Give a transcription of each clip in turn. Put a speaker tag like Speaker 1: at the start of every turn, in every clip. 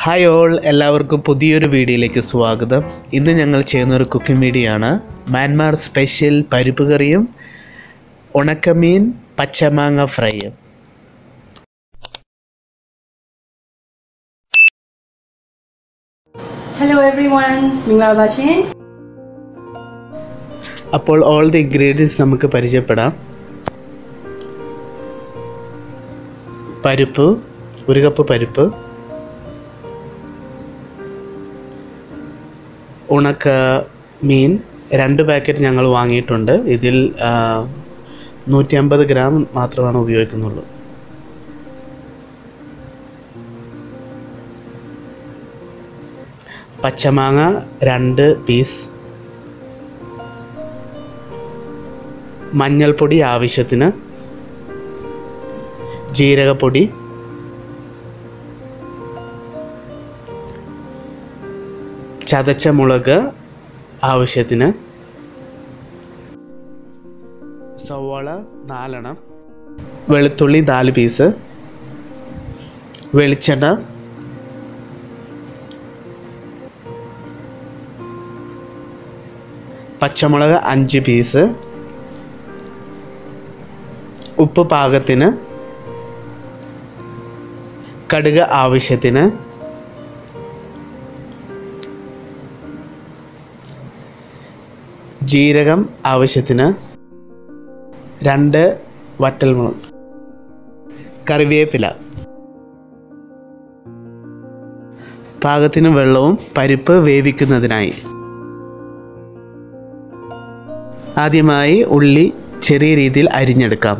Speaker 1: Hi all എല്ലാവർക്കും പുതിയൊരു വീഡിയോയിലേക്ക് സ്വാഗതം ഇന്ന് ഞങ്ങൾ ചെയ്യുന്ന ഒരു കുക്കിംഗ് വീഡിയോ ആണ് മ്യാൻമാർ സ്പെഷ്യൽ പരിപ്പ് കറിയും ഉണക്കമീൻ പച്ചമാങ്ങ ഫ്രൈയും
Speaker 2: Hello everyone, Mingla Bashin.
Speaker 1: അപ്പോൾ ഓൾ ദി ഇൻഗ്രീഡിയൻസ് നമുക്ക് പരിചയപ്പെടാം പരിപ്പ് ഒരു കപ്പ് പരിപ്പ് ഉണക്ക മീൻ രണ്ട് പാക്കറ്റ് ഞങ്ങൾ വാങ്ങിയിട്ടുണ്ട് ഇതിൽ നൂറ്റി അമ്പത് ഗ്രാം മാത്രമാണ് ഉപയോഗിക്കുന്നുള്ളൂ പച്ചമാങ്ങ രണ്ട് പീസ് മഞ്ഞൾപ്പൊടി ആവശ്യത്തിന് ജീരകപ്പൊടി ചതച്ച മുളക് ആവശ്യത്തിന് സവാള നാലെണ്ണം വെളുത്തുള്ളി നാല് പീസ് വെളിച്ചെണ്ണ പച്ചമുളക് അഞ്ച് പീസ് ഉപ്പ് പാകത്തിന് കടുക് ആവശ്യത്തിന് ജീരകം ആവശ്യത്തിന് രണ്ട് വറ്റൽമുളക് കറിവേപ്പില പാകത്തിന് വെള്ളവും പരിപ്പ് വേവിക്കുന്നതിനായി ആദ്യമായി ഉള്ളി ചെറിയ രീതിയിൽ അരിഞ്ഞെടുക്കാം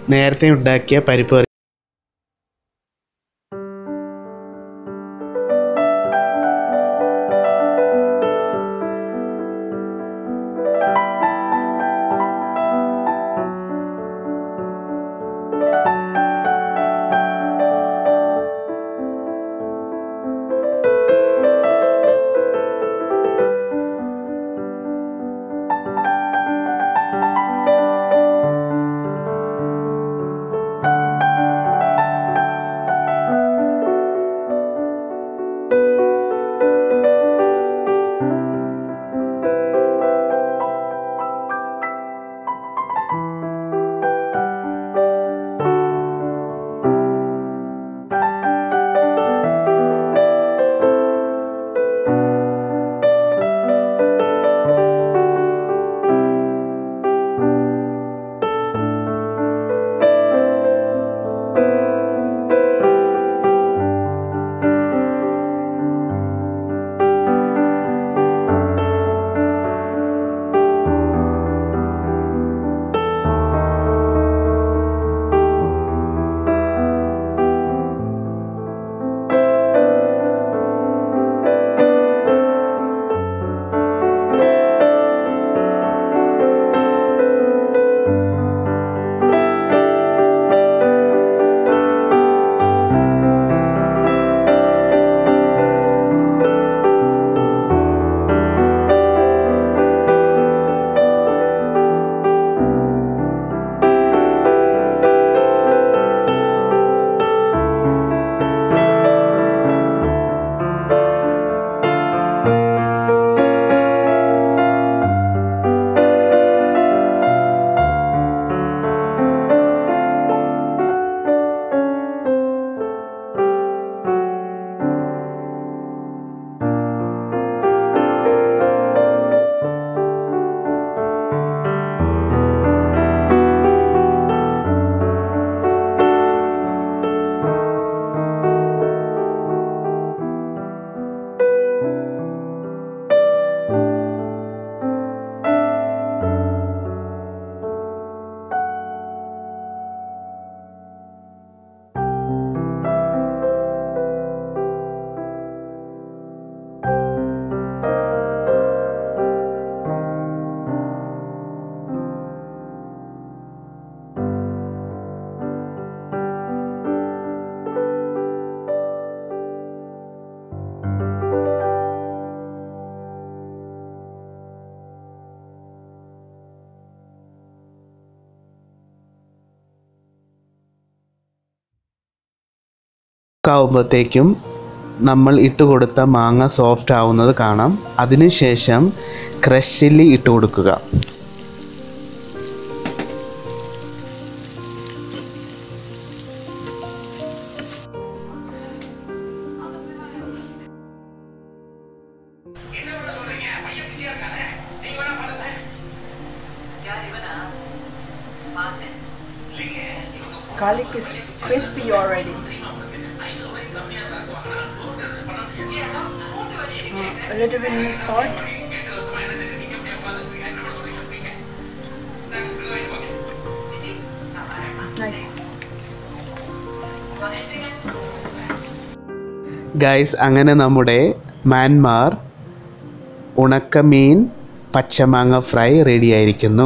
Speaker 1: നേരത്തെ ഉണ്ടാക്കിയ പരിപ്പ് കറി ആവുമ്പോഴത്തേക്കും നമ്മൾ ഇട്ട് കൊടുത്ത മാങ്ങ സോഫ്റ്റ് ആവുന്നത് കാണാം അതിനുശേഷം ക്രഷ് ചില്ലി ഇട്ട് കൊടുക്കുക
Speaker 2: Garlic is crispy already. Mm, a little bit more salt. Nice.
Speaker 1: Guys അങ്ങനെ നമ്മുടെ മ്യാൻമാർ ഉണക്കമീൻ പച്ചമാങ്ങ ഫ്രൈ റെഡി ആയിരിക്കുന്നു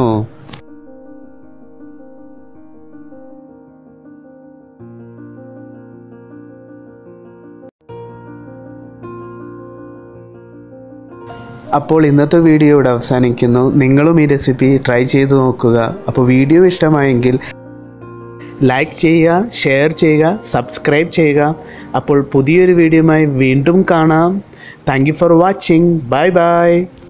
Speaker 1: അപ്പോൾ ഇന്നത്തെ വീഡിയോ ഇവിടെ അവസാനിക്കുന്നു നിങ്ങളും ഈ റെസിപ്പി ട്രൈ ചെയ്ത് നോക്കുക അപ്പോൾ വീഡിയോ ഇഷ്ടമായെങ്കിൽ ലൈക്ക് ചെയ്യുക ഷെയർ ചെയ്യുക സബ്സ്ക്രൈബ് ചെയ്യുക അപ്പോൾ പുതിയൊരു വീഡിയോയുമായി വീണ്ടും കാണാം thank you for watching bye by